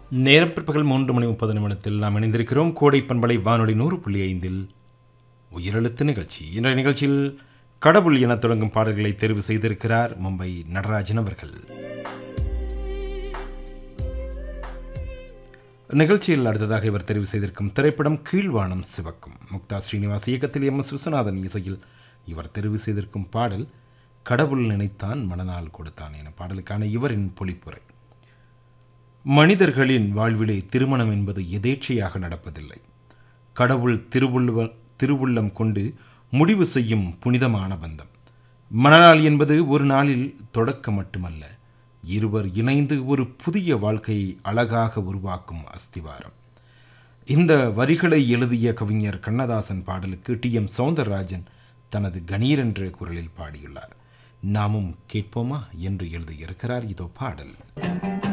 நேரம் பிற்பகல் மூன்று மணி முப்பது நிமிடத்தில் நாம் இணைந்திருக்கிறோம் கோடை பண்பலை வானொலி நூறு புள்ளி ஐந்தில் உயிரெழுத்து நிகழ்ச்சி இன்றைய நிகழ்ச்சியில் கடவுள் என தொடங்கும் பாடல்களை தேர்வு செய்திருக்கிறார் மும்பை நடராஜன் அவர்கள் நிகழ்ச்சியில் அடுத்ததாக இவர் தெரிவு செய்திருக்கும் திரைப்படம் கீழ்வானம் சிவக்கும் முக்தா ஸ்ரீனிவாஸ் இயக்கத்தில் எம் எஸ் விஸ்வநாதன் இசையில் இவர் தெரிவு செய்திருக்கும் பாடல் கடவுள் நினைத்தான் மனநாள் கொடுத்தான் என பாடலுக்கான இவரின் பொழிப்புரை மனிதர்களின் வாழ்விலே திருமணம் என்பது எதேச்சையாக நடப்பதில்லை கடவுள் திருவுள்ளுவ திருவுள்ளம் கொண்டு முடிவு செய்யும் புனிதமான பந்தம் மணநாள் என்பது ஒரு நாளில் தொடக்கம் மட்டுமல்ல இருவர் இணைந்து ஒரு புதிய வாழ்க்கையை அழகாக உருவாக்கும் அஸ்திவாரம் இந்த வரிகளை எழுதிய கவிஞர் கண்ணதாசன் பாடலுக்கு டி எம் சௌந்தரராஜன் தனது கணீர் என்ற குரலில் பாடியுள்ளார் நாமும் கேட்போமா என்று எழுதியிருக்கிறார் இதோ பாடல்